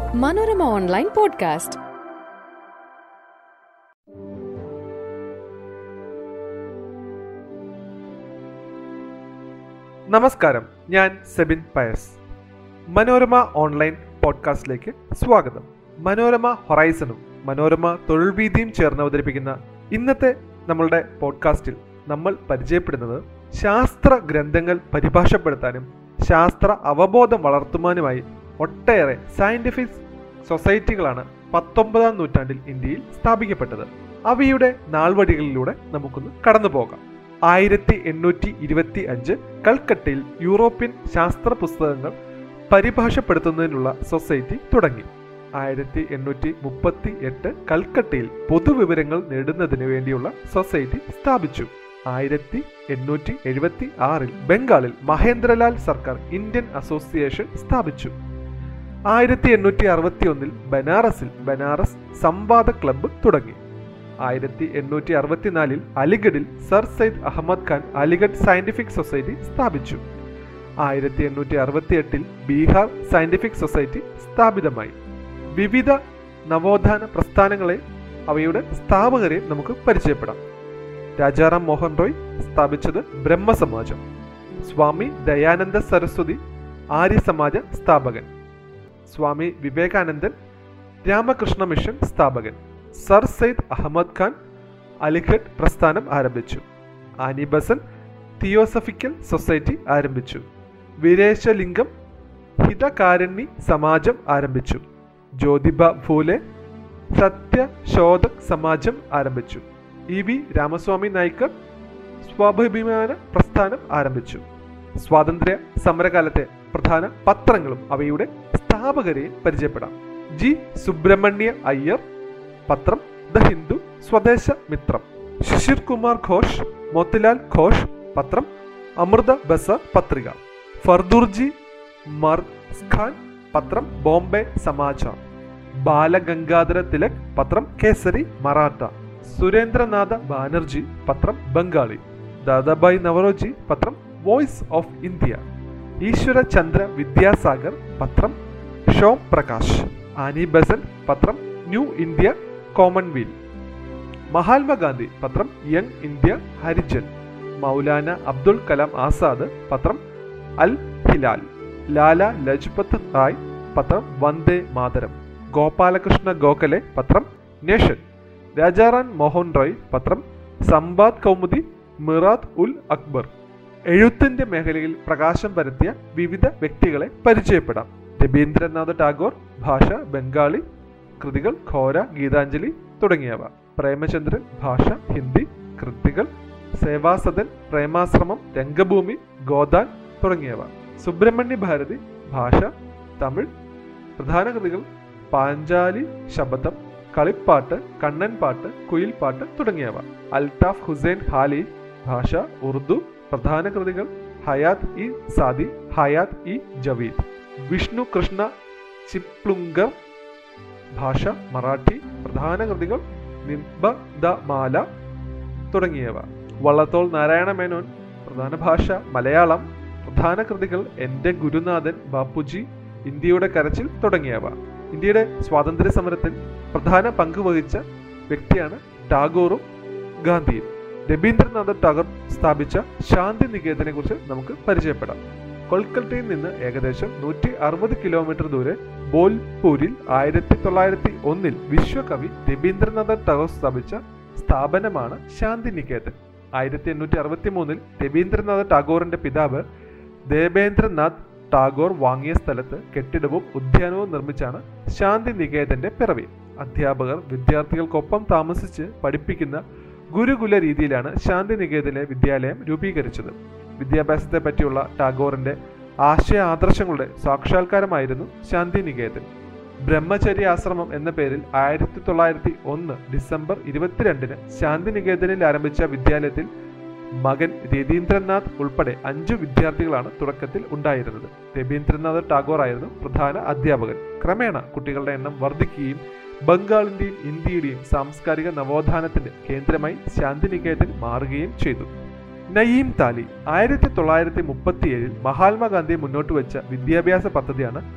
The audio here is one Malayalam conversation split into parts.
മനോരമ ഓൺലൈൻ പോഡ്കാസ്റ്റ് നമസ്കാരം ഞാൻ സെബിൻ പയസ് മനോരമ ഓൺലൈൻ പോഡ്കാസ്റ്റിലേക്ക് സ്വാഗതം മനോരമ ഹൊറൈസണും മനോരമ തൊഴിൽ വീതിയും ചേർന്ന് അവതരിപ്പിക്കുന്ന ഇന്നത്തെ നമ്മളുടെ പോഡ്കാസ്റ്റിൽ നമ്മൾ പരിചയപ്പെടുന്നത് ശാസ്ത്ര ഗ്രന്ഥങ്ങൾ പരിഭാഷപ്പെടുത്താനും ശാസ്ത്ര അവബോധം വളർത്തുവാനുമായി ഒട്ടേറെ സയന്റിഫിക് സൊസൈറ്റികളാണ് പത്തൊമ്പതാം നൂറ്റാണ്ടിൽ ഇന്ത്യയിൽ സ്ഥാപിക്കപ്പെട്ടത് അവയുടെ നാൾവഴികളിലൂടെ നമുക്കൊന്ന് കടന്നു പോകാം ആയിരത്തി എണ്ണൂറ്റി ഇരുപത്തി അഞ്ച് കൽക്കട്ടയിൽ യൂറോപ്യൻ ശാസ്ത്ര പുസ്തകങ്ങൾ പരിഭാഷപ്പെടുത്തുന്നതിനുള്ള സൊസൈറ്റി തുടങ്ങി ആയിരത്തി എണ്ണൂറ്റി മുപ്പത്തി എട്ട് കൽക്കട്ടയിൽ പൊതുവിവരങ്ങൾ നേടുന്നതിന് വേണ്ടിയുള്ള സൊസൈറ്റി സ്ഥാപിച്ചു ആയിരത്തി എണ്ണൂറ്റി എഴുപത്തി ആറിൽ ബംഗാളിൽ മഹേന്ദ്രലാൽ സർക്കാർ ഇന്ത്യൻ അസോസിയേഷൻ സ്ഥാപിച്ചു ആയിരത്തി എണ്ണൂറ്റി അറുപത്തി ഒന്നിൽ ബനാറസിൽ ബനാറസ് സംവാദ ക്ലബ്ബ് തുടങ്ങി ആയിരത്തി എണ്ണൂറ്റി അറുപത്തിനാലിൽ അലിഗഡിൽ sir Syed Ahmad Khan Aligarh scientific society സ്ഥാപിച്ചു ആയിരത്തി എണ്ണൂറ്റി അറുപത്തി എട്ടിൽ ബീഹാർ സയന്റിഫിക് സൊസൈറ്റി സ്ഥാപിതമായി വിവിധ നവോത്ഥാന പ്രസ്ഥാനങ്ങളെ അവയുടെ സ്ഥാപകരെ നമുക്ക് പരിചയപ്പെടാം രാജാറാം മോഹൻ റോയ് സ്ഥാപിച്ചത് ബ്രഹ്മസമാജം സ്വാമി ദയാനന്ദ സരസ്വതി ആര്യ സമാജ സ്ഥാപകൻ സ്വാമി വിവേകാനന്ദൻ രാമകൃഷ്ണ മിഷൻ സ്ഥാപകൻ സർ സയ്യിദ് അഹമ്മദ് ഖാൻ അലിഘഡ് പ്രസ്ഥാനം ആരംഭിച്ചു ആനി ബസൻ തിയോസഫിക്കൽ സൊസൈറ്റി ആരംഭിച്ചു വീരേശലിംഗം ഹിതകാരുണ്യ സമാജം ആരംഭിച്ചു ജ്യോതിബ ഫൂലെ സത്യശോധക് സമാജം ആരംഭിച്ചു ഇ വി രാമസ്വാമി നായ്ക്കർ സ്വാഭിമാന പ്രസ്ഥാനം ആരംഭിച്ചു സ്വാതന്ത്ര്യ സമരകാലത്തെ പ്രധാന പത്രങ്ങളും അവയുടെ സ്ഥാപകരെയും പരിചയപ്പെടാം ജി സുബ്രഹ്മണ്യ അയ്യർ പത്രം ദ ഹിന്ദു സ്വദേശ മിത്രം ശിശിർ കുമാർ ഘോഷ് മോത്തിലാൽ ഘോഷ് പത്രം അമൃത ബസർ പത്രിക ഫർദുർജി മർഖാൻ പത്രം ബോംബെ സമാചാർ ബാലഗംഗാധര തിലക് പത്രം കേസരി മറാഠ സുരേന്ദ്രനാഥ ബാനർജി പത്രം ബംഗാളി ദാദാബായ് നവറോജി പത്രം voice of India Ishwarchandra Vidyasagar പത്രം ഷോം പ്രകാശ് ആനി ബസൻ പത്രം ന്യൂ ഇന്ത്യ കോമൺവെൽത്ത് മഹാത്മാഗാന്ധി പത്രം യങ് ഇന്ത്യ ഹരിജൻ മൗലാന അബ്ദുൽ കലാം ആസാദ് പത്രം അൽ ഹിലാൽ ലാല ലജ്പത് റായ് പത്രം വന്ദേ മാതരം ഗോപാലകൃഷ്ണ ഗോഖലെ പത്രം നേഷൻ രാജാറാം മോഹൻ റോയ് പത്രം സമ്പാദ് കൗമുദി മിറാദ് ഉൽ അക്ബർ എഴുത്തിന്റെ മേഖലയിൽ പ്രകാശം പരത്തിയ വിവിധ വ്യക്തികളെ പരിചയപ്പെടാം രവീന്ദ്രനാഥ് ടാഗോർ ഭാഷ ബംഗാളി കൃതികൾ ഘോര ഗീതാഞ്ജലി തുടങ്ങിയവ പ്രേമചന്ദ്രൻ ഭാഷ ഹിന്ദി കൃതികൾ സേവാസദൻ പ്രേമാശ്രമം രംഗഭൂമി ഗോദാൻ തുടങ്ങിയവ സുബ്രഹ്മണ്യ ഭാരതി ഭാഷ തമിഴ് പ്രധാന കൃതികൾ പാഞ്ചാലി ശബദം കളിപ്പാട്ട് കണ്ണൻപാട്ട് കുയിൽപ്പാട്ട് തുടങ്ങിയവ അൽതാഫ് ഹുസൈൻ ഹാലി ഭാഷ ഉറുദു പ്രധാന കൃതികൾ ഹയാത്ത് ഇ സാദി ഹയാത്ത് ഇ ജവീദ് വിഷ്ണു കൃഷ്ണ ചിപ്ലുങ്കർ ഭാഷ മറാഠി പ്രധാന കൃതികൾ നിബദമാല തുടങ്ങിയവ വള്ളത്തോൾ നാരായണ മേനോൻ പ്രധാന ഭാഷ മലയാളം പ്രധാന കൃതികൾ എൻ്റെ ഗുരുനാഥൻ ബാപ്പുജി ഇന്ത്യയുടെ കരച്ചിൽ തുടങ്ങിയവ ഇന്ത്യയുടെ സ്വാതന്ത്ര്യ സമരത്തിൽ പ്രധാന പങ്ക് വഹിച്ച വ്യക്തിയാണ് ടാഗോറും ഗാന്ധിയും രവീന്ദ്രനാഥ് ടാഗോർ സ്ഥാപിച്ച ശാന്തി നികേതനെ കുറിച്ച് നമുക്ക് പരിചയപ്പെടാം കൊൽക്കത്തയിൽ നിന്ന് ഏകദേശം നൂറ്റി അറുപത് കിലോമീറ്റർ ദൂരെ ബോൽപൂരിൽ ആയിരത്തി തൊള്ളായിരത്തി ഒന്നിൽ വിശ്വകവി രവീന്ദ്രനാഥ ടാഗോർ സ്ഥാപിച്ച സ്ഥാപനമാണ് ശാന്തി നികേതൻ ആയിരത്തി എണ്ണൂറ്റി അറുപത്തി മൂന്നിൽ രവീന്ദ്രനാഥ ടാഗോറിന്റെ പിതാവ് ദേവേന്ദ്രനാഥ് ടാഗോർ വാങ്ങിയ സ്ഥലത്ത് കെട്ടിടവും ഉദ്യാനവും നിർമ്മിച്ചാണ് ശാന്തി നികേതന്റെ പിറവി അധ്യാപകർ വിദ്യാർത്ഥികൾക്കൊപ്പം താമസിച്ച് പഠിപ്പിക്കുന്ന ഗുരുകുല രീതിയിലാണ് ശാന്തി നികേതനിലെ വിദ്യാലയം രൂപീകരിച്ചത് വിദ്യാഭ്യാസത്തെ പറ്റിയുള്ള ടാഗോറിന്റെ ആശയ ആദർശങ്ങളുടെ സാക്ഷാത്കാരമായിരുന്നു ശാന്തി നികേതൻ ബ്രഹ്മചര്യ ആശ്രമം എന്ന പേരിൽ ആയിരത്തി തൊള്ളായിരത്തി ഒന്ന് ഡിസംബർ ഇരുപത്തിരണ്ടിന് ശാന്തി നികേതനിൽ ആരംഭിച്ച വിദ്യാലയത്തിൽ മകൻ രവീന്ദ്രനാഥ് ഉൾപ്പെടെ അഞ്ചു വിദ്യാർത്ഥികളാണ് തുടക്കത്തിൽ ഉണ്ടായിരുന്നത് രവീന്ദ്രനാഥ് ടാഗോർ ആയിരുന്നു പ്രധാന അധ്യാപകൻ ക്രമേണ കുട്ടികളുടെ എണ്ണം വർദ്ധിക്കുകയും ബംഗാളിന്റെയും ഇന്ത്യയുടെയും സാംസ്കാരിക നവോത്ഥാനത്തിന്റെ കേന്ദ്രമായി ശാന്തിനികേതൻ മാറുകയും ചെയ്തു നയീം താലി ആയിരത്തി തൊള്ളായിരത്തി മുപ്പത്തിയേഴിൽ മഹാത്മാഗാന്ധി മുന്നോട്ട് വെച്ച വിദ്യാഭ്യാസ പദ്ധതിയാണ്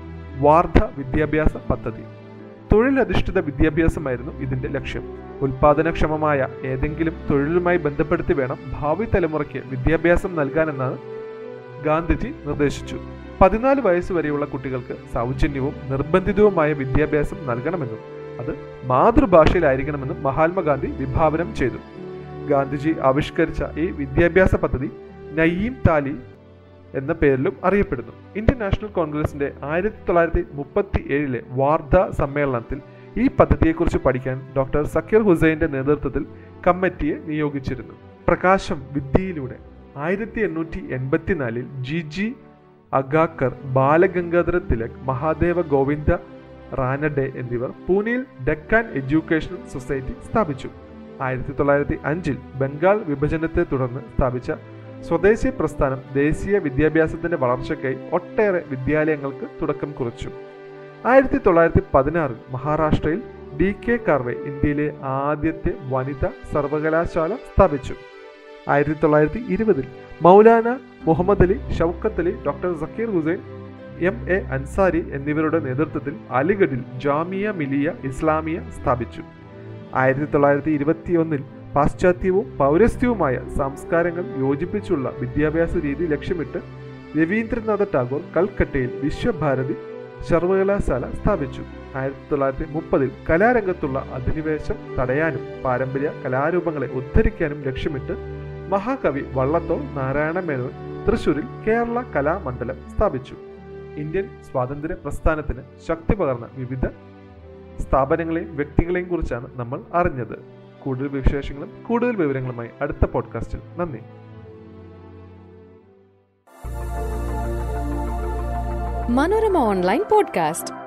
വാർധ വിദ്യാഭ്യാസ പദ്ധതി തൊഴിലധിഷ്ഠിത വിദ്യാഭ്യാസമായിരുന്നു ഇതിന്റെ ലക്ഷ്യം ഉൽപാദനക്ഷമമായ ഏതെങ്കിലും തൊഴിലുമായി ബന്ധപ്പെടുത്തി വേണം ഭാവി തലമുറയ്ക്ക് വിദ്യാഭ്യാസം നൽകാനെന്നാണ് ഗാന്ധിജി നിർദ്ദേശിച്ചു പതിനാല് വയസ്സ് വരെയുള്ള കുട്ടികൾക്ക് സൗജന്യവും നിർബന്ധിതവുമായ വിദ്യാഭ്യാസം നൽകണമെന്നും അത് മാതൃഭാഷയിലായിരിക്കണമെന്നും മഹാത്മാഗാന്ധി വിഭാവനം ചെയ്തു ഗാന്ധിജി ആവിഷ്കരിച്ച ഈ വിദ്യാഭ്യാസ പദ്ധതി നയീം താലി എന്ന പേരിലും അറിയപ്പെടുന്നു ഇന്ത്യൻ നാഷണൽ കോൺഗ്രസിന്റെ ആയിരത്തി തൊള്ളായിരത്തി മുപ്പത്തി ഏഴിലെ വാർധ സമ്മേളനത്തിൽ ഈ പദ്ധതിയെക്കുറിച്ച് പഠിക്കാൻ ഡോക്ടർ സക്കീർ ഹുസൈന്റെ നേതൃത്വത്തിൽ കമ്മിറ്റിയെ നിയോഗിച്ചിരുന്നു പ്രകാശം വിദ്യയിലൂടെ ആയിരത്തി എണ്ണൂറ്റി എൺപത്തിനാലിൽ ജി ജി അഗാക്കർ ബാലഗംഗാധര തിലക് മഹാദേവ ഗോവിന്ദ റാനഡെ എന്നിവർ പൂനെയിൽ ഡെക്കാൻ എഡ്യൂക്കേഷണൽ സൊസൈറ്റി സ്ഥാപിച്ചു ആയിരത്തി തൊള്ളായിരത്തി അഞ്ചിൽ ബംഗാൾ വിഭജനത്തെ തുടർന്ന് സ്ഥാപിച്ച സ്വദേശി പ്രസ്ഥാനം ദേശീയ വിദ്യാഭ്യാസത്തിന്റെ വളർച്ചയ്ക്കായി ഒട്ടേറെ വിദ്യാലയങ്ങൾക്ക് തുടക്കം കുറിച്ചു ആയിരത്തി തൊള്ളായിരത്തി പതിനാറിൽ മഹാരാഷ്ട്രയിൽ ഡി കെ കാർവെ ഇന്ത്യയിലെ ആദ്യത്തെ വനിതാ സർവകലാശാല സ്ഥാപിച്ചു ആയിരത്തി തൊള്ളായിരത്തി ഇരുപതിൽ Maulana Muhammad Ali Shaukat Ali doctor Zakir Hussain M A Ansari എന്നിവരുടെ നേതൃത്വത്തിൽ അലിഗഡിൽ ജാമിയ മിലിയ ഇസ്ലാമിയ സ്ഥാപിച്ചു ആയിരത്തി തൊള്ളായിരത്തി ഇരുപത്തിയൊന്നിൽ പാശ്ചാത്യവും പൗരസ്ത്യവുമായ സംസ്കാരങ്ങൾ യോജിപ്പിച്ചുള്ള വിദ്യാഭ്യാസ രീതി ലക്ഷ്യമിട്ട് രവീന്ദ്രനാഥ ടാഗോർ കൽക്കട്ടയിൽ വിശ്വഭാരതി സർവകലാശാല സ്ഥാപിച്ചു ആയിരത്തി തൊള്ളായിരത്തി മുപ്പതിൽ കലാരംഗത്തുള്ള അധിനിവേശം തടയാനും പാരമ്പര്യ കലാരൂപങ്ങളെ ഉദ്ധരിക്കാനും ലക്ഷ്യമിട്ട് മഹാകവി വള്ളത്തോൾ നാരായണ മേനോൻ തൃശൂരിൽ കേരള കലാമണ്ഡലം സ്ഥാപിച്ചു ഇന്ത്യൻ സ്വാതന്ത്ര്യ പ്രസ്ഥാനത്തിന് ശക്തി പകർന്ന വിവിധ സ്ഥാപനങ്ങളെയും വ്യക്തികളെയും കുറിച്ചാണ് നമ്മൾ അറിഞ്ഞത് കൂടുതൽ വിശേഷങ്ങളും കൂടുതൽ വിവരങ്ങളുമായി അടുത്ത പോഡ്കാസ്റ്റിൽ നന്ദി മനോരമ ഓൺലൈൻ പോഡ്കാസ്റ്റ്